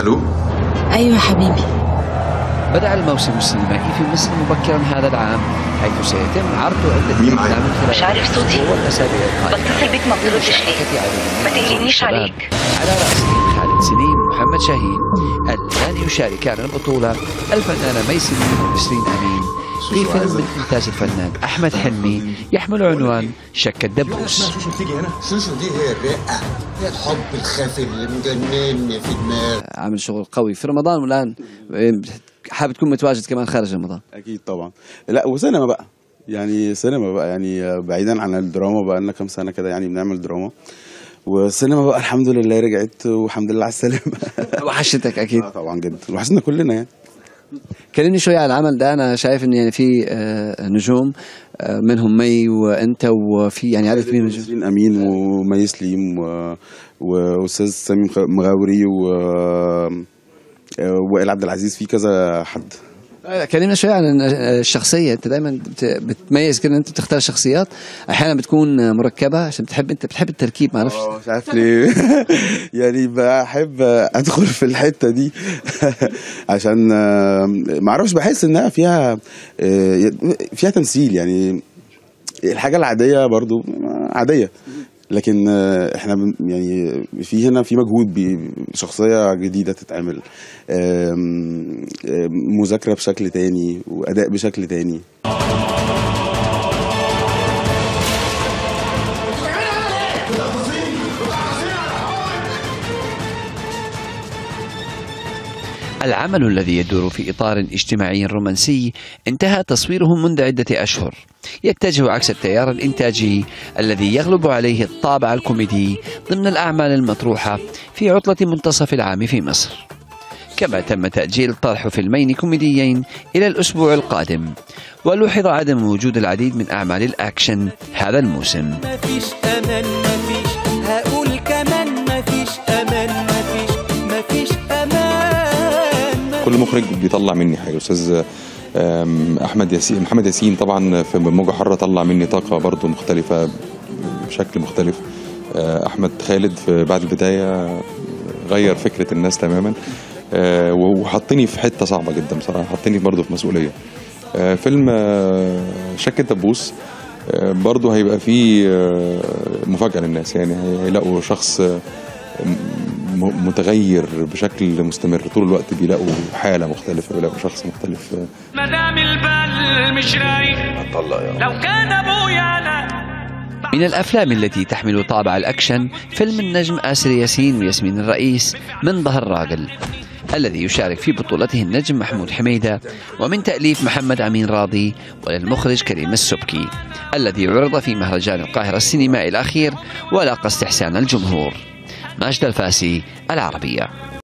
الو أيوة حبيبي بدأ الموسم السينمائي في مصر مبكرا هذا العام حيث سيتم عرض عدة مين معايا؟ أفلام خلال مش عارف صوتي؟ الأسبوع والأسابيع القادمة بتصل بيك ما بتردش ليه؟ ما تقلقنيش عليك. على رأسهم خالد سليم ومحمد شاهين اللذان يشاركان البطولة الفنانة ميسي ونسرين أمين في فيلم من إنتاج الفنان أحمد حلمي يحمل عنوان شك الدبوس شوشو تيجي هنا شوشو دي هي الرقة هي الحب الخافي اللي مجنني في دماغي عامل شغل قوي في رمضان والان حابب تكون متواجد كمان خارج رمضان اكيد طبعا لا وسينما بقى يعني سينما بقى يعني بعيدا عن الدراما بقى لنا كام سنه كده يعني بنعمل دراما والسينما بقى الحمد لله رجعت والحمد لله على السلامه وحشتك اكيد آه طبعا جدا وحشنا كلنا يعني كلمني شوي عن العمل ده انا شايف ان يعني في آه، نجوم آه، منهم مي وانت وفي يعني عدد كبير من النجوم نسرين امين ومي سليم و... واستاذ سامي مخ- مغاوري و وائل عبد العزيز في كذا حد آه، كلمنا شوي عن الشخصيه انت دائما بتميز كده إن انت بتختار شخصيات احيانا بتكون مركبه عشان بتحب انت بتحب التركيب ما اعرفش اه مش عارف ليه يعني بحب ادخل في الحته دي عشان آه، ما اعرفش بحس انها فيها آه، فيها تمثيل يعني الحاجه العاديه برضو عاديه لكن آه، احنا بن- يعني في هنا في مجهود بي- شخصيه جديده تتعمل آم، آم، مذاكره بشكل تاني واداء بشكل تاني العمل الذي يدور في إطار اجتماعي رومانسي انتهى تصويره منذ عدة أشهر يتجه عكس التيار الإنتاجي الذي يغلب عليه الطابع الكوميدي ضمن الأعمال المطروحة في عطلة منتصف العام في مصر كما تم تأجيل طرح فيلمين كوميديين إلى الأسبوع القادم ولوحظ عدم وجود العديد من أعمال الأكشن هذا الموسم مفيش امان مفيش هقول كمان مفيش امان مفيش مفيش امان كل مخرج بيطلع مني حاجه استاذ آم، احمد ياسين محمد ياسين طبعا في موجه حره طلع مني طاقه برضو مختلفه بشكل مختلف آه، احمد خالد في بعد البدايه غير فكره الناس تماما آه، وحطني في حته صعبه جدا بصراحه حطني برضو في مسؤوليه آه، فيلم آه، شك الدبوس آه، برضو هيبقى فيه آه، مفاجاه للناس يعني هي- هيلاقوا شخص آه، م- متغير بشكل مستمر طول الوقت بيلاقوا حالة مختلفة بيلاقوا شخص مختلف مدام البال مش رايق لو كان ابويا انا من الأفلام التي تحمل طابع الأكشن فيلم النجم آسر ياسين وياسمين الرئيس من ظهر راجل الذي يشارك في بطولته النجم محمود حميدة ومن تأليف محمد أمين راضي وللمخرج كريم السبكي الذي عرض في مهرجان القاهرة السينمائي الأخير ولاقى استحسان الجمهور ماجد الفاسي العربية